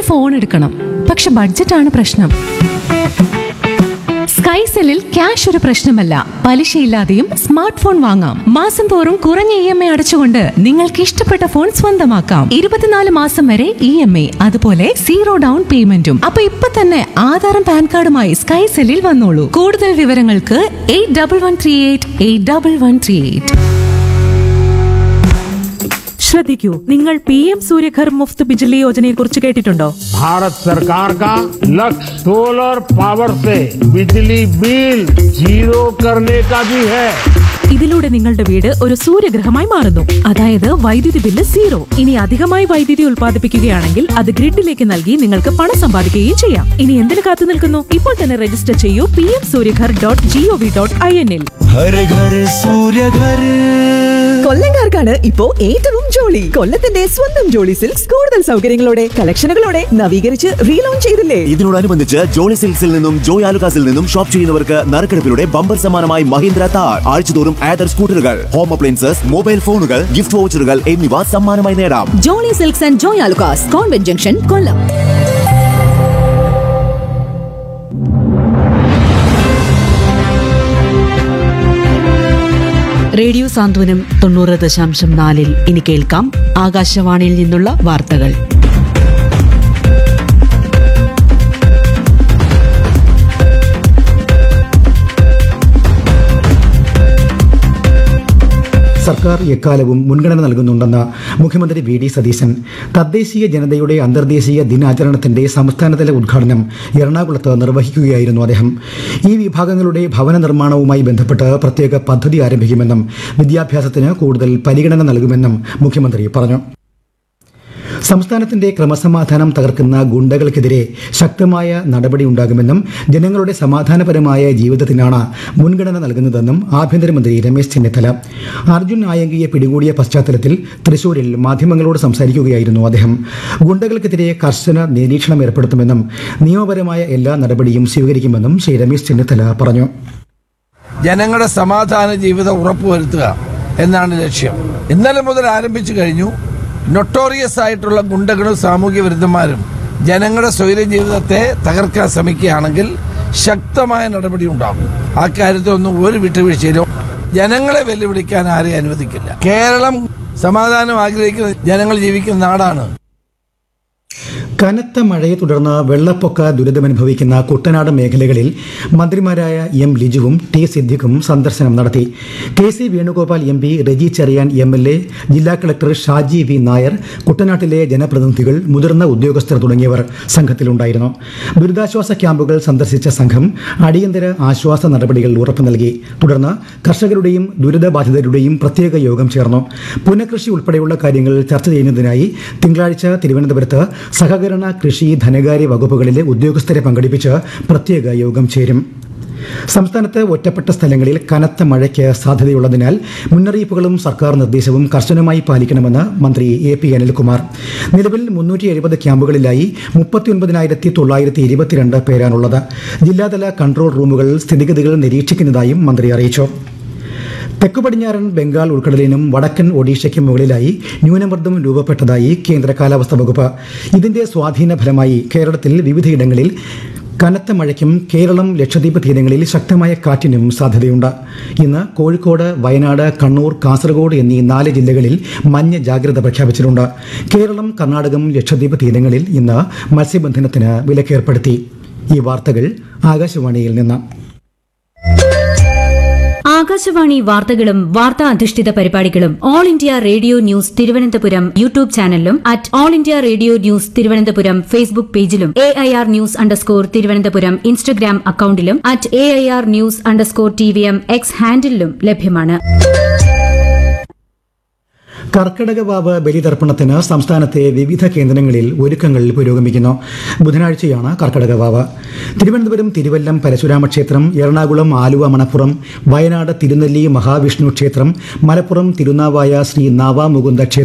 phone എടുക്കണം പക്ഷെ ബഡ്ജറ്റാണ് പ്രശ്നം സ്കൈസെല്ലിൽ ക്യാഷ് ഒരു പ്രശ്നമല്ല പലിശയില്ലാതെയും സ്മാർട്ട് ഫോൺ വാങ്ങാം മാസം തോറും കുറഞ്ഞ ഇ എം ഐ അടച്ചുകൊണ്ട് നിങ്ങൾക്ക് ഇഷ്ടപ്പെട്ട ഫോൺ സ്വന്തമാക്കാം ഇരുപത്തിനാല് മാസം വരെ ഇ എം ഐ അതുപോലെ സീറോ ഡൗൺ പേയ്മെന്റും അപ്പൊ ഇപ്പൊ തന്നെ ആധാറും പാൻ കാർഡുമായി സ്കൈസെല്ലിൽ വന്നോളൂ കൂടുതൽ വിവരങ്ങൾക്ക് eight double one three eight eight double one three eight ശ്രദ്ധിക്കൂ നിങ്ങൾ പി എം സൂര്യഘർ മുഫ്ത് ബിജ്ലി യോജനയെ കുറിച്ച് കേട്ടിട്ടുണ്ടോ भारत सरकार का लक्ष्य सोलर पावर से बिजली बिल जीरो करने का भी है ഇതിലൂടെ നിങ്ങളുടെ വീട് ഒരു സൂര്യഗ്രഹമായി മാറുന്നു അതായത് വൈദ്യുതി ബില്ല് സീറോ ഇനി അധികമായി വൈദ്യുതി ഉൽപ്പാദിപ്പിക്കുകയാണെങ്കിൽ അത് ഗ്രിഡിലേക്ക് നൽകി നിങ്ങൾക്ക് പണം സമ്പാദിക്കുകയും ചെയ്യാം ഇനി എന്തിനു കാത്തു നിൽക്കുന്നു ഇപ്പോൾ തന്നെ രജിസ്റ്റർ ചെയ്യൂ P M Surya Ghar dot G O V dot I N ഇൽ ഹര ഘര സൂര്യ ഘര കൊല്ലങ്കാർക്കാണ് ഇപ്പോ ഏറ്റവും ജോളി കൊല്ലത്തിന്റെ സ്വന്തം ജോളി സിൽക്സ് കൂടുതൽ സൗകര്യങ്ങളോടെ കളക്ഷനുകളോടെ നവീകരിച്ച് റീലോഞ്ച് ചെയ്തില്ലേ ഇതിനോടനുബന്ധിച്ച് ജോളി സിൽക്സിൽ നിന്നും ജോയ് ആലുകാസിൽ നിന്നും ഷോപ്പ് ചെയ്യുന്നവർക്ക് നറുക്കെടുപ്പിലൂടെ ബമ്പർ സമ്മാനമായി മഹീന്ദ്ര താർ ആഴ്ചതോറും ആദർ സ്കൂട്ടറുകൾ ഹോം അപ്ലയൻസസ് മൊബൈൽ ഫോണുകൾ ഗിഫ്റ്റ് വൗച്ചറുകൾ എന്നിവ സമ്മാനമായി നേടാം ജോളി സിൽക്സ് ആൻഡ് ജോയ് ആലുക്കാസ് കോൺവെന്റ് ജംഗ്ഷൻ കൊല്ലം റേഡിയോ സാന്ത്വനം തൊണ്ണൂറ് ദശാംശം നാലിൽ ഇനി കേൾക്കാം ആകാശവാണിയിൽ നിന്നുള്ള വാർത്തകൾ സർക്കാർ എക്കാലവും മുൻഗണന നൽകുന്നുണ്ടെന്ന് മുഖ്യമന്ത്രി വി ഡി സതീശൻ തദ്ദേശീയ ജനതയുടെ അന്തർദേശീയ ദിനാചരണത്തിന്റെ സംസ്ഥാനതല ഉദ്ഘാടനം എറണാകുളത്ത് നിർവഹിക്കുകയായിരുന്നു അദ്ദേഹം ഈ വിഭാഗങ്ങളുടെ ഭവന നിർമ്മാണവുമായി ബന്ധപ്പെട്ട് പ്രത്യേക പദ്ധതി ആരംഭിക്കുമെന്നും വിദ്യാഭ്യാസത്തിന് കൂടുതൽ പരിഗണന നൽകുമെന്നും മുഖ്യമന്ത്രി പറഞ്ഞു സംസ്ഥാനത്തിന്റെ ക്രമസമാധാനം തകർക്കുന്ന ഗുണ്ടകൾക്കെതിരെ ശക്തമായ നടപടിയുണ്ടാകുമെന്നും ജനങ്ങളുടെ സമാധാനപരമായ ജീവിതത്തിനാണ് മുൻഗണന നൽകുന്നതെന്നും ആഭ്യന്തരമന്ത്രി രമേശ് ചെന്നിത്തല അർജുൻ ആയങ്കിയെ പിടികൂടിയ പശ്ചാത്തലത്തിൽ തൃശൂരിൽ മാധ്യമങ്ങളോട് സംസാരിക്കുകയായിരുന്നു അദ്ദേഹം ഗുണ്ടകൾക്കെതിരെ കർശന നിരീക്ഷണം ഏർപ്പെടുത്തുമെന്നും നിയമപരമായ എല്ലാ നടപടിയും സ്വീകരിക്കുമെന്നും ശ്രീ രമേശ് ചെന്നിത്തല പറഞ്ഞു ജനങ്ങളുടെ സമാധാന ജീവിതം ഉറപ്പുവരുത്തുക എന്നാണ് ലക്ഷ്യം ഇന്നലെ മുതൽ ആരംഭിച്ചു കഴിഞ്ഞു നൊട്ടോറിയസ് ആയിട്ടുള്ള ഗുണ്ടകളും സാമൂഹ്യ വിരുദ്ധന്മാരും ജനങ്ങളുടെ സ്വൈര്യ ജീവിതത്തെ തകർക്കാൻ ശ്രമിക്കുകയാണെങ്കിൽ ശക്തമായ നടപടി ഉണ്ടാകും ആ കാര്യത്തിലൊന്നും ഒരു വിട്ടുവീഴ്ചയിലും ജനങ്ങളെ വെല്ലുവിളിക്കാൻ ആരെയും അനുവദിക്കില്ല കേരളം സമാധാനം ആഗ്രഹിക്കുന്ന ജനങ്ങൾ ജീവിക്കുന്ന നാടാണ് കനത്ത മഴയെ തുടർന്ന് വെള്ളപ്പൊക്ക ദുരിതമനുഭവിക്കുന്ന കുട്ടനാട് മേഖലകളിൽ മന്ത്രിമാരായ എം ലിജുവും ടി സിദ്ദിഖും സന്ദർശനം നടത്തി K C Venugopal M P Reji Cherian M L A ജില്ലാ കളക്ടർ ഷാജി വി നായർ കുട്ടനാട്ടിലെ ജനപ്രതിനിധികൾ മുതിർന്ന ഉദ്യോഗസ്ഥർ തുടങ്ങിയവർ സംഘത്തിലുണ്ടായിരുന്നു ദുരിതാശ്വാസ ക്യാമ്പുകൾ സന്ദർശിച്ച സംഘം അടിയന്തര ആശ്വാസ നടപടികൾ ഉറപ്പു നൽകി തുടർന്ന് കർഷകരുടെയും ദുരിതബാധിതരുടെയും പ്രത്യേക യോഗം ചേർന്നു പുനഃകൃഷി ഉൾപ്പെടെയുള്ള കാര്യങ്ങൾ ചർച്ച ചെയ്യുന്നതിനായി തിങ്കളാഴ്ച തിരുവനന്തപുരത്ത് സഹകരണ കൃഷി ധനകാര്യ വകുപ്പുകളിലെ ഉദ്യോഗസ്ഥരെ പങ്കെടുപ്പിച്ച് പ്രത്യേക യോഗം ചേരും സംസ്ഥാനത്ത് ഒറ്റപ്പെട്ട സ്ഥലങ്ങളിൽ കനത്ത മഴയ്ക്ക് സാധ്യതയുള്ളതിനാൽ മുന്നറിയിപ്പുകളും സർക്കാർ നിർദ്ദേശവും കർശനമായി പാലിക്കണമെന്ന് മന്ത്രി എ പി അനിൽകുമാർ നിലവിൽ മുന്നൂറ്റി എഴുപത് ക്യാമ്പുകളിലായി മുപ്പത്തിയൊൻപതിനായിരത്തി തൊള്ളായിരത്തി ഇരുപത്തിരണ്ട് പേരാണുള്ളത് ജില്ലാതല കൺട്രോൾ റൂമുകൾ സ്ഥിതിഗതികൾ നിരീക്ഷിക്കുന്നതായും മന്ത്രി അറിയിച്ചു തെക്കു പടിഞ്ഞാറൻ ബംഗാൾ ഉൾക്കടലിനും വടക്കൻ ഒഡീഷയ്ക്കും മുകളിലായി ന്യൂനമർദ്ദം രൂപപ്പെട്ടതായി കേന്ദ്ര കാലാവസ്ഥാ വകുപ്പ് ഇതിന്റെ സ്വാധീന ഫലമായി കേരളത്തിൽ വിവിധയിടങ്ങളിൽ കനത്ത മഴയ്ക്കും കേരളം ലക്ഷദ്വീപ് തീരങ്ങളിൽ ശക്തമായ കാറ്റിനും സാധ്യതയുണ്ട് ഇന്ന് കോഴിക്കോട് വയനാട് കണ്ണൂർ കാസർഗോഡ് എന്നീ നാല് ജില്ലകളിൽ മഞ്ഞ ജാഗ്രത പ്രഖ്യാപിച്ചിട്ടുണ്ട് കേരളം കർണാടകം ലക്ഷദ്വീപ് തീരങ്ങളിൽ ഇന്ന് മത്സ്യബന്ധനത്തിന് വിലക്കേർപ്പെടുത്തി ഈ വാർത്തകൾ ആകാശവാണിയിൽ നിന്ന് ആകാശവാണി വാർത്തകളും വാർത്താ അധിഷ്ഠിത പരിപാടികളും All India Radio news Thiruvananthapuram YouTube ചാനലിലും at All India Radio news Thiruvananthapuram Facebook പേജിലും A I R news underscore Thiruvananthapuram Instagram അക്കൌണ്ടിലും at A I R news underscore T V M X ഹാൻഡിലും ലഭ്യമാണ് കർക്കിടകവാവ് ബലിതർപ്പണത്തിന് സംസ്ഥാനത്തെ വിവിധ കേന്ദ്രങ്ങളിൽ ഒരുക്കങ്ങൾ പുരോഗമിക്കുന്നു ബുധനാഴ്ചയാണ് കർക്കിടകവാവ് തിരുവനന്തപുരം തിരുവല്ലം പരശുരാമ ക്ഷേത്രം എറണാകുളം ആലുവ മണപ്പുറം വയനാട് തിരുനെല്ലി മഹാവിഷ്ണു ക്ഷേത്രം മലപ്പുറം തിരുനാവായ ശ്രീ നാവാമുകുന്ദ ക്ഷേത്രം